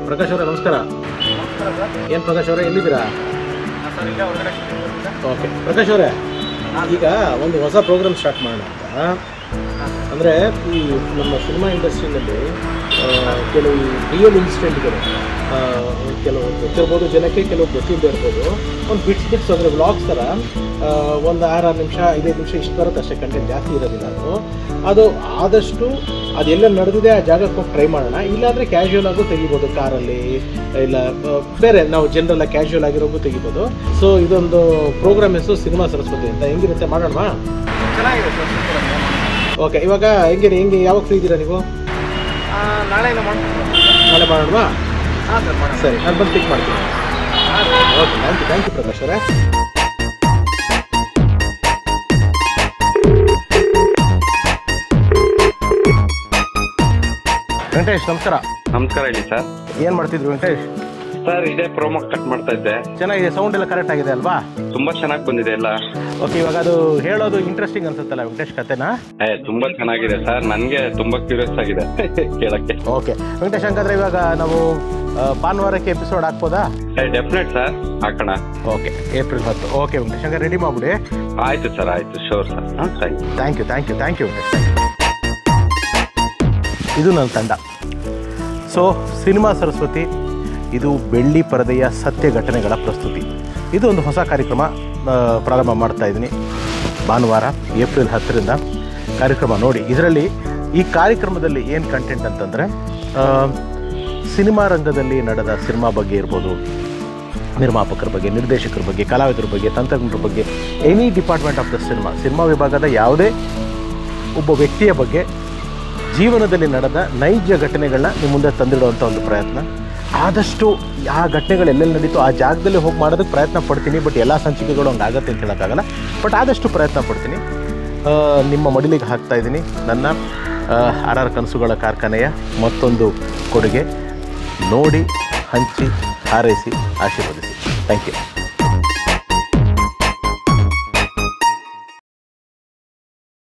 ಪ್ರಕಾಶ್ ಅವರೇ ನಮಸ್ಕಾರ ಏನು ಪ್ರಕಾಶ್ ಅವರೇ ಎಲ್ಲಿದ್ದೀರಾ ಓಕೆ ಪ್ರಕಾಶ್ ಅವರೇ ಈಗ ಒಂದು ಹೊಸ ಪ್ರೋಗ್ರಾಮ್ ಸ್ಟಾರ್ಟ್ ಮಾಡೋಣ ಅಂತ ಅಂದರೆ ಈ ನಮ್ಮ ಸಿನಿಮಾ ಇಂಡಸ್ಟ್ರಿನಲ್ಲಿ ಕೆಲವು ರಿಯಲ್ ಇನ್ಸಿಡೆಂಟ್ಗಳು ಕೆಲವು ಗೊತ್ತಿರ್ಬೋದು ಜನಕ್ಕೆ ಕೆಲವು ಗೊತ್ತಿಲ್ಲದೆ ಇರ್ಬೋದು ಒಂದು ಬಿಟ್ಸ್ ಬಿಟ್ಸ್ ಅಂದರೆ ವ್ಲಾಗ್ಸ್ ಥರ ಆ, ಒಂದು ಆರಾರು ನಿಮಿಷ ಐದೈದು ನಿಮಿಷ ಇಷ್ಟು ಬರುತ್ತೆ ಅಷ್ಟೇ ಕಂಟೆಂಟ್ ಜಾಸ್ತಿ ಇರೋದಿಲ್ಲ ಅದು ಅದು ಆದಷ್ಟು ಅದೆಲ್ಲ ನಡೆದಿದೆ ಆ ಜಾಗಕ್ಕೆ ಹೋಗಿ ಟ್ರೈ ಮಾಡೋಣ ಇಲ್ಲಾಂದರೆ ಕ್ಯಾಶುವಲ್ ಆಗು ತೆಗಿಬೋದು ಕಾರಲ್ಲಿ ಇಲ್ಲ ಆ, ಬೇರೆ ನಾವು ಜನರಲ್ಲ ಕ್ಯಾಶುವಲ್ ಆಗಿರೋಗೂ ತೆಗಿಬೋದು ಸೊ ಇದೊಂದು ಪ್ರೋಗ್ರಾಮ್ ಹೆಸರು ಸಿನಿಮಾ ಸರಸ್ವತಿ ಅಂತ ಹೆಂಗಿರುತ್ತೆ ಮಾಡೋಣ ಚೆನ್ನಾಗಿದೆ ಸರ್ ಓಕೆ ಇವಾಗ ಹೆಂಗೆ ಹೆಂಗೆ ಯಾವಾಗ ಫ್ರೀ ಇದ್ದೀರಾ ನೀವು ನಾಳೆಯಿಂದ ಮಾಡ್ಕೊಂಡು ನಾಳೆ ಮಾಡೋಣವಾ ಹಾಂ ಸರ್ ಮಾಡೋಣ ಸರಿ ನಾನು ಬಂದು ಪಿಕ್ ಮಾಡ್ತೀನಿ okay thank you thank you Prakash ಅವರೇ ವೆಂಕಟೇಶ್ ನಮಸ್ಕಾರ ನಮಸ್ಕಾರ ಹೇಳಿ ಸರ್ ಏನು ಮಾಡ್ತಿದ್ರು ವೆಂಕಟೇಶ್ ಸರ್ ಇದೇ ಪ್ರೋಮೋ ಕಟ್ ಮಾಡ್ತಾ ಇದ್ದೆ ಚೆನ್ನಾಗಿದೆ ಸೌಂಡ್ ಎಲ್ಲ ಕರೆಕ್ಟ್ ಆಗಿದೆ ಅಲ್ವಾ ತುಂಬಾ ಚೆನ್ನಾಗಿ ಬಂದಿದೆ ಎಲ್ಲ ಓಕೆ ಇವಾಗ ಅದು ಹೇಳೋದು ಇಂಟ್ರೆಸ್ಟಿಂಗ್ ಅನ್ಸುತ್ತಲ್ಲ ವೆಂಕಟೇಶ್ ಕತೆನಾ ಏ ತುಂಬಾ ಚೆನ್ನಾಗಿದೆ ಸರ್ ನನಗೆ ತುಂಬಾ ಕ್ಯೂರಿಯಸ್ ಆಗಿದೆ ಕೇಳಕ್ಕೆ ಓಕೆ ವೆಂಕಟೇಶ್ ಹಂಗಾದ್ರೆ ಇವಾಗ ನಾವು ಆ, ಭಾನುವಾರಕ್ಕೆ ಎಪಿಸೋಡ್ ಹಾಕ್ಬೋದಾ ಏ ಡೆಫಿನೆಟ್ ಸರ್ ಹಾಕೋಣ ಓಕೆ ಏಪ್ರಿಲ್ ಹತ್ತು ಓಕೆ ವೆಂಕಟೇಶ್ ಹಂಗಾರೆ ರೆಡಿ ಮಾಡ್ಬಿಡಿ ಆಯ್ತು ಸರ್ ಆಯ್ತು ಶೋರ್ ಸರ್ ಹಾಂ thank you thank you thank you thank you ಇದು ನನ್ನ ತಂಡ ಸೊ ಸಿನಿಮಾ ಸರಸ್ವತಿ ಇದು ಬೆಳ್ಳಿ ಪರದೆಯ ಸತ್ಯ ಘಟನೆಗಳ ಪ್ರಸ್ತುತಿ ಇದು ಒಂದು ಹೊಸ ಕಾರ್ಯಕ್ರಮ ಆ, ಪ್ರಾರಂಭ ಮಾಡ್ತಾ ಇದ್ದೀನಿ ಭಾನುವಾರ ಏಪ್ರಿಲ್ ಹತ್ತರಿಂದ ಕಾರ್ಯಕ್ರಮ ನೋಡಿ ಇದರಲ್ಲಿ ಈ ಕಾರ್ಯಕ್ರಮದಲ್ಲಿ ಏನು ಕಂಟೆಂಟ್ ಅಂತಂದರೆ ಸಿನಿಮಾ ರಂಗದಲ್ಲಿ ನಡೆದ ಸಿನಿಮಾ ಬಗ್ಗೆ ಇರ್ಬೋದು ನಿರ್ಮಾಪಕರ ಬಗ್ಗೆ ನಿರ್ದೇಶಕರ ಬಗ್ಗೆ ಕಲಾವಿದರ ಬಗ್ಗೆ ತಂತ್ರಜ್ಞರ ಬಗ್ಗೆ any department of the cinema cinema ವಿಭಾಗದ ಯಾವುದೇ ಒಬ್ಬ ವ್ಯಕ್ತಿಯ ಬಗ್ಗೆ ಜೀವನದಲ್ಲಿ ನಡೆದ ನೈಜ ಘಟನೆಗಳನ್ನ ನಿಮ್ಮ ಮುಂದೆ ತಂದಿಡುವಂಥ ಒಂದು ಪ್ರಯತ್ನ ಆದಷ್ಟು ಆ ಘಟನೆಗಳು ಎಲ್ಲೆಲ್ಲಿ ನಡೀತು ಆ ಜಾಗದಲ್ಲಿ ಹೋಗಿ ಮಾಡೋದಕ್ಕೆ ಪ್ರಯತ್ನ ಪಡ್ತೀನಿ ಬಟ್ ಎಲ್ಲ ಸಂಚಿಕೆಗಳು ಹಂಗೆ ಆಗುತ್ತೆ ಅಂತ ಹೇಳೋಕ್ಕಾಗಲ್ಲ ಬಟ್ ಆದಷ್ಟು ಪ್ರಯತ್ನ ಪಡ್ತೀನಿ ಆ, ನಿಮ್ಮ ಮಡಿಲಿಗೆ ಹಾಕ್ತಾ ಇದ್ದೀನಿ ನನ್ನ ಆರ್ ಆರ್ ಕನಸುಗಳ ಕಾರ್ಖಾನೆಯ ಮತ್ತೊಂದು ಕೊಡುಗೆ ನೋಡಿ ಹಂಚಿ ಹಾರೈಸಿ ಆಶೀರ್ವದಿಸಿ ಥ್ಯಾಂಕ್ ಯು